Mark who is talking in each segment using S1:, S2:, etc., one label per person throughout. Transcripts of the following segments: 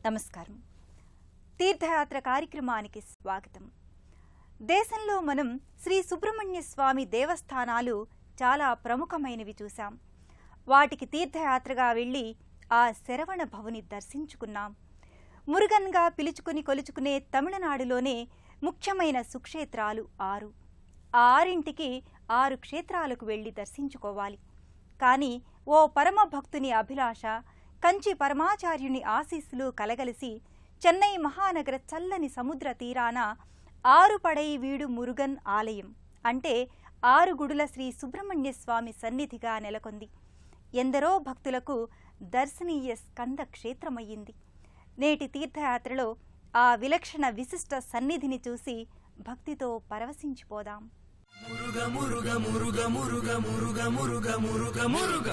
S1: నమస్కారం తీర్థయాత్ర కార్యక్రమానికి స్వాగతం దేశంలో మనం శ్రీ సుబ్రహ్మణ్య స్వామి దేవస్థానాలు చాలా ప్రముఖమైనవి చూశాం వాటికి తీర్థయాత్రగా వెళ్ళి ఆ శరవణ భవుని దర్శించుకున్నాం మురుగన్గా పిలుచుకుని కొలుచుకునే తమిళనాడులోనే ముఖ్యమైన సుక్షేత్రాలు ఆరు ఆ ఆరింటికి ఆరు క్షేత్రాలకు వెళ్ళి దర్శించుకోవాలి కానీ ఓ పరమ భక్తుని అభిలాష కంచి పరమాచార్యుని ఆశీస్సులు కలగలిసి చెన్నై మహానగర చల్లని సముద్ర తీరాన ఆరు పడై వీడు మురుగన్ ఆలయం అంటే ఆరు గుడుల శ్రీ సుబ్రహ్మణ్య స్వామి సన్నిధిగా నెలకొంది ఎందరో భక్తులకు దర్శనీయ స్కంద క్షేత్రమయ్యింది నేటి తీర్థయాత్రలో ఆ విలక్షణ విశిష్ట సన్నిధిని చూసి భక్తితో పరవశించిపోదాం
S2: మురుగ మురుగ మురుగ మురుగ మురుగ మురుగ మురుగ మురుగ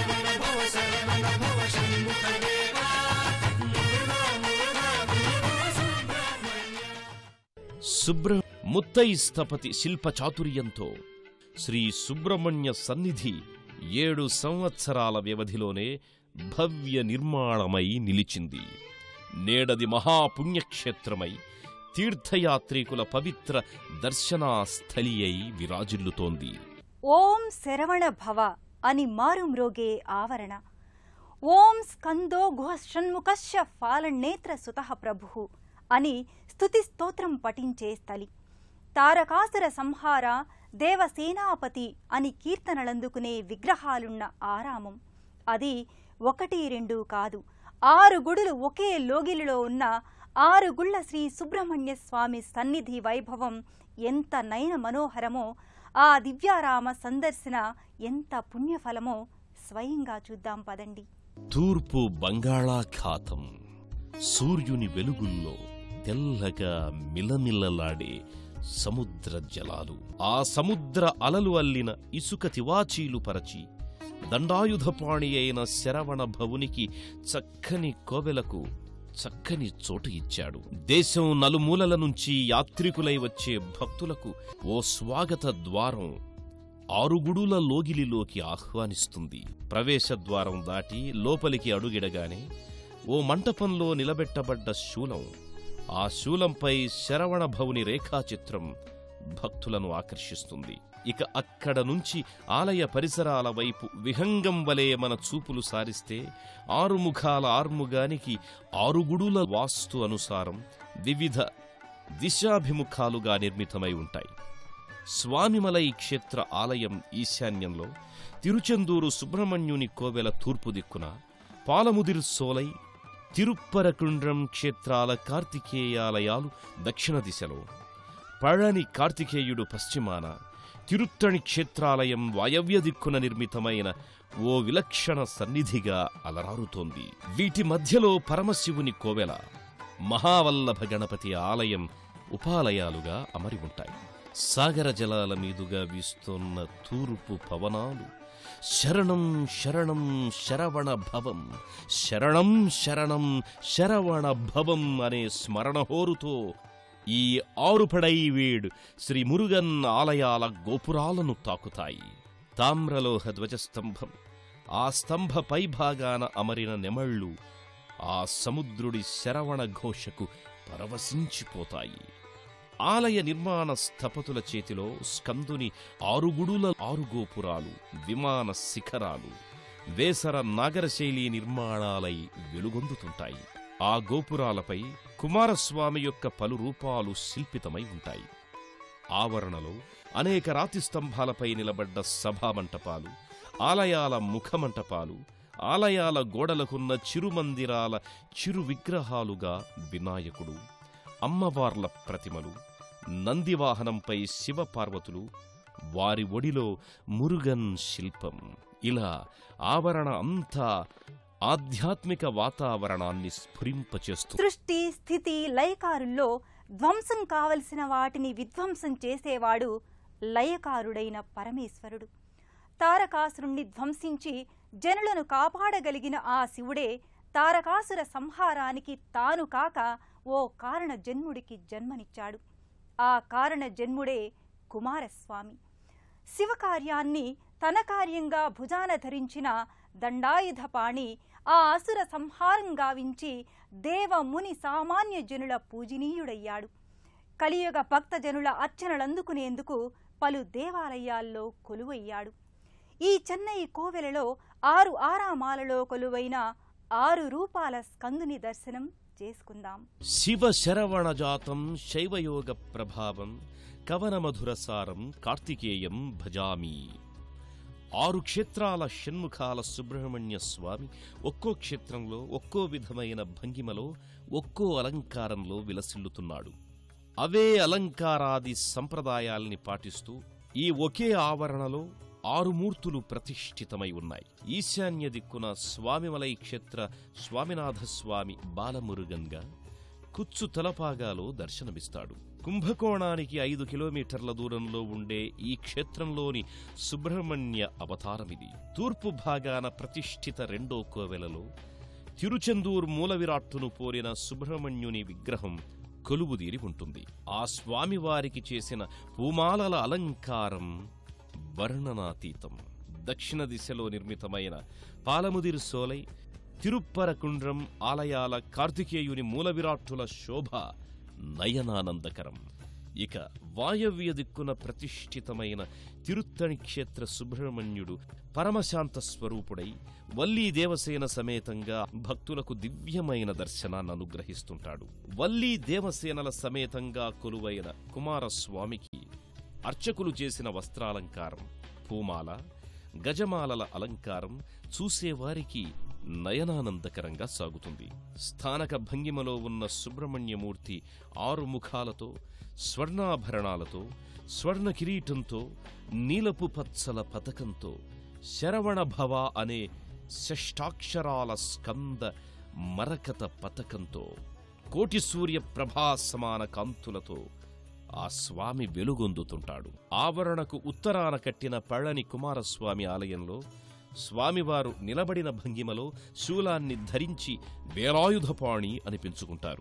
S3: సుబ్ర ముత్తై స్థపతి శిల్ప చాతుర్యంతో శ్రీ సుబ్రహ్మణ్య సన్నిధి ఏడు సంవత్సరాల వ్యవధిలోనే భవ్య నిర్మాణమై నిలిచింది నేడది మహాపుణ్యక్షేత్రమై తీర్థయాత్రికుల పవిత్ర దర్శనా స్థలి అయి విరాజిల్లుతోంది
S1: ఓం శరవణ భవ అని మారుమ్రోగే ఆవరణ ఓం స్కందో గుహ షణ్ముఖశ్చ ఫాలనేత్ర సుతః ప్రభు అని స్తుతి స్తోత్రం పఠించే స్థలి తారకాసుర సంహార దేవసేనాపతి అని కీర్తనలందుకునే విగ్రహాలున్న ఆరామం అది ఒకటి రెండు కాదు ఆరు గుడులు ఒకే లోగిలిలో ఉన్న ఆరు గుళ్ల శ్రీ సుబ్రహ్మణ్య స్వామి సన్నిధి వైభవం ఎంత నయన మనోహరమో ఆ దివ్యారామ సందర్శన ఎంత పుణ్యఫలమో స్వయంగా చూద్దాం పదండి
S3: తూర్పు బంగాళాఖాతం సూర్యుని వెలుగుల్లో తెల్లగా మిలమిల్లలాడే సముద్ర జలాలు ఆ సముద్ర అలలు అల్లిన ఇసుక తివాచీలు పరచి దండాయుధపాణి అయిన శరవణ భవునికి చక్కని కోవెలకు చక్కని చోటు ఇచ్చాడు దేశం నలుమూలల నుంచి యాత్రికులై వచ్చే భక్తులకు ఓ స్వాగత ద్వారం ఆరుగుడుల లోగిలిలోకి ఆహ్వానిస్తుంది ప్రవేశద్వారం దాటి లోపలికి అడుగిడగానే ఓ మంటపంలో నిలబెట్టబడ్డ శూలం ఆ శూలంపై శరవణ భవుని రేఖాచిత్రం భక్తులను ఆకర్షిస్తుంది ఇక అక్కడ నుంచి ఆలయ పరిసరాల వైపు విహంగం వలె మన చూపులు సారిస్తే ఆరుముఖాల ఆర్ముగానికి ఆరుగుడుల వాస్తు అనుసారం వివిధ దిశాభిముఖాలుగా నిర్మితమై ఉంటాయి స్వామిమలై క్షేత్ర ఆలయం ఈశాన్యంలో తిరుచెందూరు సుబ్రహ్మణ్యుని కోవెల తూర్పు దిక్కున పాలముదిర్ సోలై తిరుప్పరకుండ్రం క్షేత్రాల కార్తికేయాలయాలు దక్షిణ దిశలో పళని కార్తికేయుడు పశ్చిమాన తిరుత్తణి క్షేత్రాలయం వాయవ్య దిక్కున నిర్మితమైన ఓ విలక్షణ సన్నిధిగా అలరారుతోంది వీటి మధ్యలో పరమశివుని కోవెల మహావల్లభ గణపతి ఆలయం ఉపాలయాలుగా అమరి ఉంటాయి సాగర జలాల మీదుగా వీస్తోన్న తూర్పు పవనాలు శరణం శరణం శరవణ భవం శరణం శరణం శరవణ భవం అనే స్మరణ హోరుతో ఈ ఆరుపడై వీడు శ్రీ మురుగన్ ఆలయాల గోపురాలను తాకుతాయి తామ్రలోహ ధ్వజస్తంభం ఆ స్తంభ పైభాగాన అమరిన నెమళ్ళు ఆ సముద్రుడి శరవణ ఘోషకు పరవశించిపోతాయి ఆలయ నిర్మాణ స్థపతుల చేతిలో స్కందుని ఆరుగుడుల ఆరు గోపురాలు విమాన శిఖరాలు వేసర నాగరశైలి నిర్మాణాలై వెలుగొందుతుంటాయి ఆ గోపురాలపై కుమారస్వామి యొక్క పలు రూపాలు శిల్పితమై ఉంటాయి ఆవరణలో అనేక రాతి స్తంభాలపై నిలబడ్డ సభామంటపాలు ఆలయాల ముఖమంటపాలు ఆలయాల గోడలకున్న చిరుమందిరాల చిరు విగ్రహాలుగా వినాయకుడు అమ్మవార్ల ప్రతిమలు నందివాహనంపై శివపార్వతులు వారి ఒడిలో మురుగన్ శిల్పం ఇలా ఆవరణ అంతా ఆధ్యాత్మిక వాతావరణాన్ని స్ఫురింపచేస్తుంది
S1: సృష్టి స్థితి లయకారుల్లో ధ్వంసం కావలసిన వాటిని విధ్వంసం చేసేవాడు లయకారుడైన పరమేశ్వరుడు తారకాసురుణ్ణి ధ్వంసించి జనులను కాపాడగలిగిన ఆ శివుడే తారకాసుర సంహారానికి తాను కాక ఓ కారణ జన్ముడికి జన్మనిచ్చాడు ఆ కారణ జన్ముడే కుమారస్వామి శివకార్యాన్ని తన కార్యంగా భుజాన ధరించిన దండాయుధపాణి ఆ అసుర సంహారం గావించి దేవ ముని సామాన్య జనుల పూజనీయుడయ్యాడు కలియుగ భక్తజనుల అర్చనలందుకునేందుకు పలు దేవాలయాల్లో కొలువయ్యాడు ఈ చెన్నై కోవెలలో ఆరు ఆరామాలలో కొలువైన ఆరు రూపాల స్కందుని దర్శనం చేసుకుందాం
S3: శివ శరవణ జాతం శైవయోగ ప్రభావం కవనమధురసారం కార్తికేయం భజామి ఆరు క్షేత్రాల షణ్ముఖాల సుబ్రహ్మణ్య స్వామి ఒక్కో క్షేత్రంలో ఒక్కో విధమైన భంగిమలో ఒక్కో అలంకారంలో విలసిల్లుతున్నాడు అవే అలంకారాది సంప్రదాయాల్ని పాటిస్తూ ఈ ఒకే ఆవరణలో ఆరు మూర్తులు ప్రతిష్ఠితమై ఉన్నాయి ఈశాన్య దిక్కున స్వామిమలై క్షేత్ర స్వామినాథ స్వామి బాలమురుగన్గా కుచ్చు తలపాగాలో దర్శనమిస్తాడు కుంభకోణానికి ఐదు కిలోమీటర్ల దూరంలో ఉండే ఈ క్షేత్రంలోని సుబ్రహ్మణ్య అవతారమిది తూర్పు భాగాన ప్రతిష్ఠిత రెండో కోవెలలో తిరుచెందూర్ మూల విరాట్టును పోలిన సుబ్రహ్మణ్యుని విగ్రహం కొలువుదీరి ఉంటుంది ఆ స్వామివారికి చేసిన పూమాలల అలంకారం వర్ణనాతీతం దక్షిణ దిశలో నిర్మితమైన పాలముదిరు సోలై తిరుప్పరకుండ్రం ఆలయాల కార్తికేయుని మూల విరాట్టుల శోభ నయనానందకరం ఇక వాయవ్య దిక్కున ప్రతిష్ఠితమైన తిరుత్తణి క్షేత్ర సుబ్రహ్మణ్యుడు పరమశాంత స్వరూపుడై వల్లీ దేవసేన సమేతంగా భక్తులకు దివ్యమైన దర్శనాన్ని అనుగ్రహిస్తుంటాడు వల్లీ దేవసేనల సమేతంగా కొలువైన కుమారస్వామికి అర్చకులు చేసిన వస్త్రాలంకారం పూమాల గజమాలల అలంకారం చూసేవారికి నయనానందకరంగా సాగుతుంది స్థానక భంగిమలో ఉన్న సుబ్రహ్మణ్యమూర్తి ఆరు ముఖాలతో స్వర్ణాభరణాలతో స్వర్ణ కిరీటంతో నీలపు పచ్చల పతకంతో శరవణ భవ అనే షష్టాక్షరాల స్కంద మరకత పతకంతో కోటి సూర్య ప్రభా సమాన కాంతులతో ఆ స్వామి వెలుగొందుతుంటాడు ఆవరణకు ఉత్తరాన కట్టిన పళని కుమారస్వామి ఆలయంలో స్వామివారు నిలబడిన భంగిమలో శూలాన్ని ధరించి వేలాయుధపాణి అనిపించుకుంటారు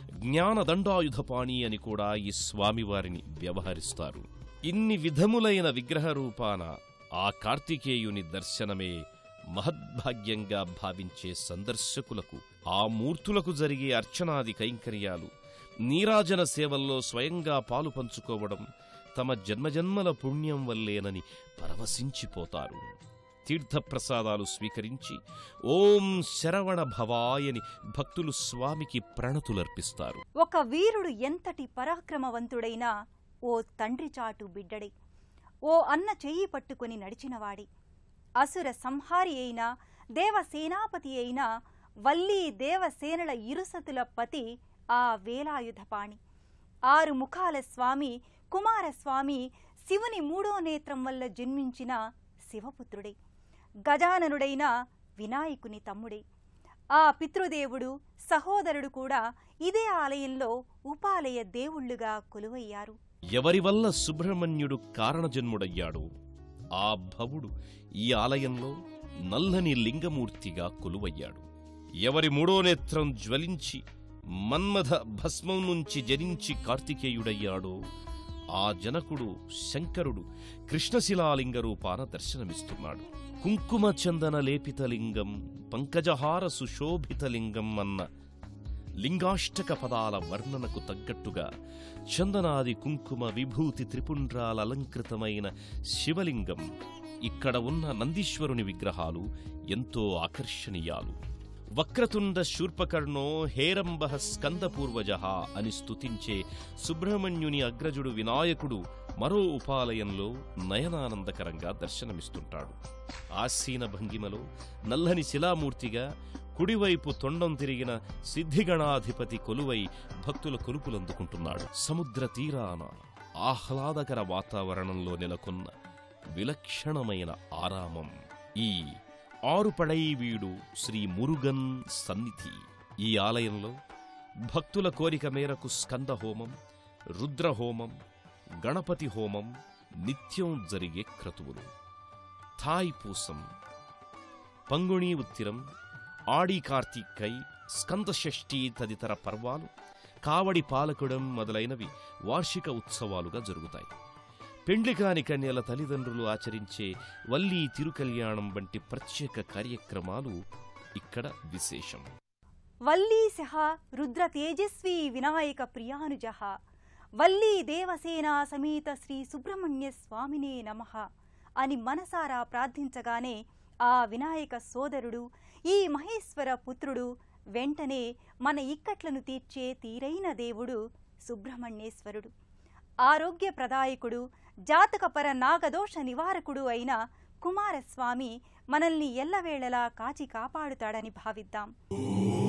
S3: జ్ఞానదండాయుధపాణి అని కూడా ఈ స్వామివారిని వ్యవహరిస్తారు ఇన్ని విధములైన విగ్రహ రూపాన ఆ కార్తికేయుని దర్శనమే మహద్భాగ్యంగా భావించే సందర్శకులకు ఆ మూర్తులకు జరిగే అర్చనాది కైంకర్యాలు నీరాజన సేవల్లో స్వయంగా పాలు పంచుకోవడం తమ జన్మజన్మల పుణ్యం వల్లేనని పరవశించిపోతారు తీర్థప్రసాదాలు స్వీకరించి ఓం శరవణ భవాయని భక్తులు స్వామికి ప్రణతులర్పిస్తారు
S1: ఒక వీరుడు ఎంతటి పరాక్రమవంతుడైనా ఓ తండ్రి చాటు బిడ్డడే ఓ అన్న చెయ్యి పట్టుకుని నడిచినవాడే అసుర సంహారి అయిన దేవసేనాపతి అయిన వల్లీ దేవసేనల ఇరుసతుల పతి ఆ వేలాయుధపాణి ఆరు ముఖాల స్వామి కుమారస్వామి శివుని మూడో నేత్రం వల్ల జన్మించిన శివపుత్రుడే గజాననుడైన వినాయకుని తమ్ముడే ఆ పితృదేవుడు సహోదరుడు కూడా ఇదే ఆలయంలో ఉపాలయ దేవుళ్ళుగా కొలువయ్యారు
S3: ఎవరి వల్ల సుబ్రహ్మణ్యుడు కారణజన్ముడయ్యాడో ఆ భవుడు ఈ ఆలయంలో నల్లని లింగమూర్తిగా కొలువయ్యాడు ఎవరి మూడో నేత్రం జ్వలించి మన్మథ భస్మం నుంచి జనించి కార్తికేయుడయ్యాడో ఆ జనకుడు శంకరుడు కృష్ణశిలాలింగ రూపాన దర్శనమిస్తున్నాడు కుంకుమ చందన లేపితలింగం పంకజహార సుశోభితలింగం అన్న లింగాష్టక పదాల వర్ణనకు తగ్గట్టుగా చందనాది కుంకుమ విభూతి త్రిపుండ్రాల అలంకృతమైన శివలింగం ఇక్కడ ఉన్న నందీశ్వరుని విగ్రహాలు ఎంతో ఆకర్షణీయాలు వక్రతుండ శూర్పకర్ణో హేరంబ స్కందపూర్వజ అని స్తుతించే సుబ్రహ్మణ్యుని అగ్రజుడు వినాయకుడు మరో ఉపాలయంలో నయనానందకరంగా దర్శనమిస్తుంటాడు ఆసీన భంగిమలో నల్లని శిలామూర్తిగా కుడివైపు తొండం తిరిగిన సిద్ధిగణాధిపతి కొలువై భక్తుల కొలుపులందుకుంటున్నాడు సముద్ర తీరాన ఆహ్లాదకర వాతావరణంలో నెలకొన్న విలక్షణమైన ఆరామం ఈ ఆరుపడైవీడు శ్రీ మురుగన్ సన్నిధి ఈ ఆలయంలో భక్తుల కోరిక మేరకు స్కంద హోమం రుద్రహోమం గణపతి హోమం నిత్యం జరిగే క్రతువులు థాయ్ పూసం పంగుణీ ఉత్తిరం ఆడి కార్తీకై స్కందషష్ఠి తదితర పర్వాలు కావడి పాలకుడం మొదలైనవి వార్షిక ఉత్సవాలుగా జరుగుతాయి పెండ్లి కాని కన్యల తల్లిదండ్రులు ఆచరించే వల్లీ తిరుకల్యాణం వంటి ప్రత్యేక కార్యక్రమాలు ఇక్కడ విశేషం
S1: వల్లీశః రుద్ర తేజస్వీ వినాయక ప్రియానుజః వల్లీ దేవసేనా సమేత శ్రీ సుబ్రహ్మణ్య స్వామినే నమః అని మనసారా ప్రార్థించగానే ఆ వినాయక సోదరుడు ఈ మహేశ్వర పుత్రుడు వెంటనే మన ఇక్కట్లను తీర్చే తీరైన దేవుడు సుబ్రహ్మణ్యేశ్వరుడు ఆరోగ్య ప్రదాయకుడు జాతకపర నాగదోష నివారకుడు అయిన కుమారస్వామి మనల్ని ఎల్లవేళలా కాచి కాపాడుతాడని భావిద్దాం